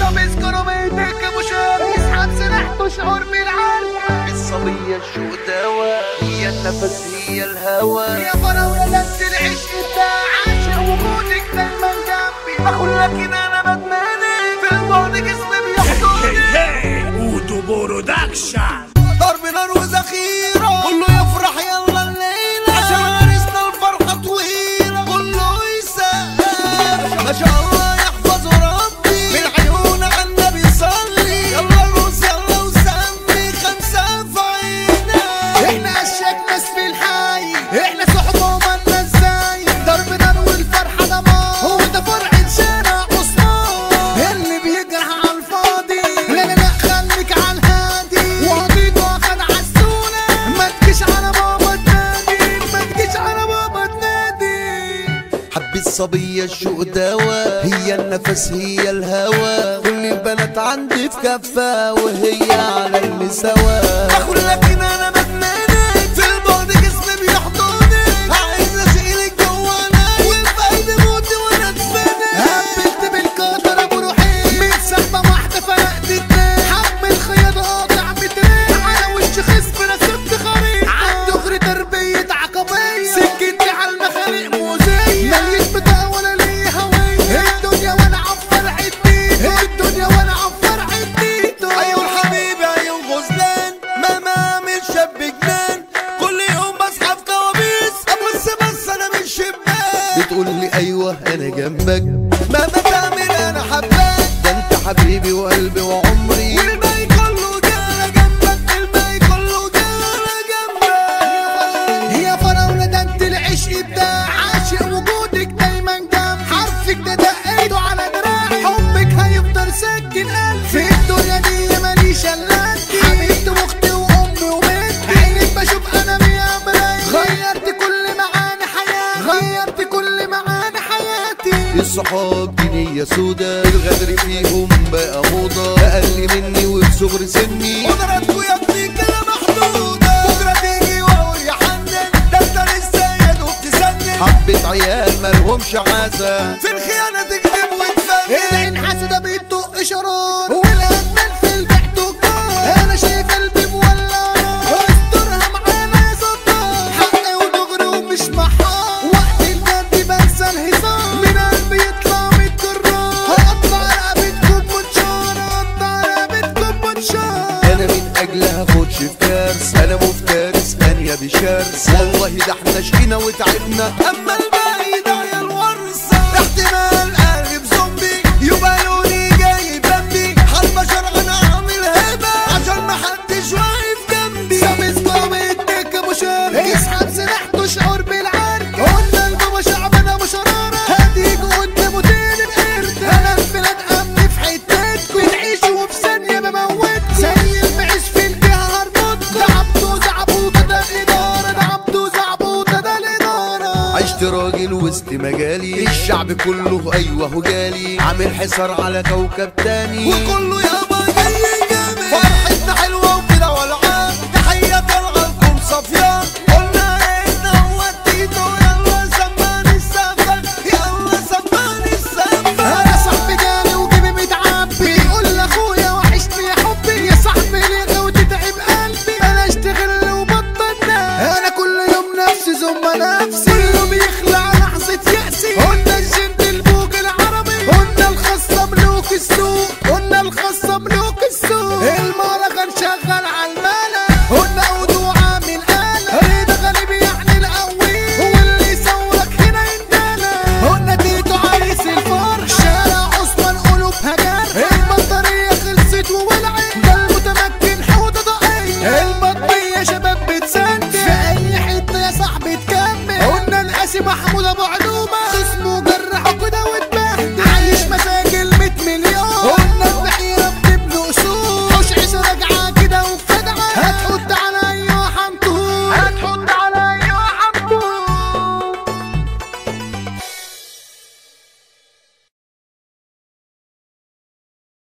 اذكروا بيتك ابو شاب يسحب سلاحته شعور بالعرق الصبية الشوق دواء هي النفس هي الهوى يا فراولة لبس العشق بتاع عاشق وجودك دايما جنبي بقول لك ان انا بدماني في البعد جسمي بيحضني اوتو برودكشن ضرب نار وذخيرة كله يفرح يلا الليلة عشان عرسنا الفرحة طويلة كله يسقف ما شاء الله يحفظه ربي من عيون على النبي صلي يلا روس يلا وسمي خمسة في عينك احنا اشيك ناس في الحي احنا صحبة ومالنا ازاي ضرب نار والفرحة دمار هو ده فرع شارع عثمان اللي بيجرح على الفاضي لا لا لا خليك على الهادي وقضيت واخد عالسولة ما تجيش على بابا تنادي ما تجيش على بابا تنادي حب الصبية الشوق دواء هي النفس هي الهوى كل البنات عندي في كفة وهي على المساواة اقول لك ان انا بدمانك في البعد جسمي بيحضنك عايز اشيلك جوانا والفايدة موتي وانا اتفنك هبلت بالقدر ابو روحي من سحبة واحدة فرقت اتنين حمل خياط قاطع مترين على وش خصم رسمت خريطة عالدغري تربية عقبية سكتي على المخالق موزية ماليش بطاقة ولا ليا هوية الدنيا وانا عفر عديتو الدنيا وانا عفر عديتو ايوه حبيبي ايوه غزلان ما ما اعمل شاب جنان كل يوم بصحى في كوابيس ابص بس انا من شباك بتقول لي ايوه انا جنبك مهما تعمل انا حباك ده انت حبيبي وقلبي وعمري والباقي كله ده انا جنبك الباقي كله ده انا جنبك يا فراولة ده انت العشق بتاع عاشق وجودك دايما جنب حرفك ده دقيته على دراعي حبك هيفضل ساكن قلبي في الدنيا دي ماليش الا انت حبيبتي واختي وامي وبنتي عينك بشوف انا مية مراية غيرت كل معاني حياتي غيرت كل معاني حياتي الصحاب دي نية سودا الغدر فيهم بقى موضة أقل مني وفي صغر سني قدراتكوا يا ابني كده محدودة بكرة تيجي وأقول يا حنان ده أنت لسه يا دوب تسنن حبة عيال مالهمش عازة في الخيانة تكذب وتفنن العين حاسدة بيطق شرار والأجمل في البيت تجار أنا شايف قلبي مولع استرها معانا يا ستار حقي ودغري ومش محار وقت الجد بنسى الهزار من قلبي يطلع متكرر هقطع رقبتكم منشار هقطع رقبتكم منشار انا من اجلها خدش في كارث انا مفترس انيا بشرس والله ده احنا شقينا وتعبنا اما الباقي ده يا الورثة احتمال قلب زومبي يبقى لوني جاي بمبي حالبشر انا عامل هبة عشان محدش واقف جنبي سامس قامتك ابو شرق يسحب سلاحته شعور بالعرق قلنا البابا شعبنا ابو شرارة هتيجي قدامه تاني بقرد انا البلاد امني في حتتكم بتعيشوا وفي ثانية بموتكم زي المعيش في الجهة هربطكم ده عبده زعبوطة ده الإدارة ده عبده زعبوطة ده الإدارة عشت راجل وسط مجالي الشعب كله ايوه هو جالي عامل حصار على كوكب تاني وكله يابا جاي جامد فرحتنا حلوه وكده والعاب تحيه طالعه لكم صفيان قلنا احنا هو التيتو يلا سمعني السفر يلا سمعني السفر انا صاحبي جالي وجيبي متعبي بيقول لاخويا وحشني يا حبي يا صاحبي ليه وتتعب قلبي انا اشتغل وبطلنا انا كل يوم نفسي ثم نفسي كله بيخلع لحظة يأسي قلنا الجند البوق العربي قلنا الخاصة ملوك السوق قلنا الخاصة ملوك السوق المهرجان شغال على الملا قلنا عودوا عامل آلة رضا غالب يعني القوي واللي يصورك هنا يندلع قلنا تيتو عريس الفرح شارع عثمان قلوبها جرح البطارية خلصت وولعت ده المتمكن حوضة ضائية البطية شباب بتسند في أي حتة يا صاحبي تكمل قلنا القاسي محمود أبو عدو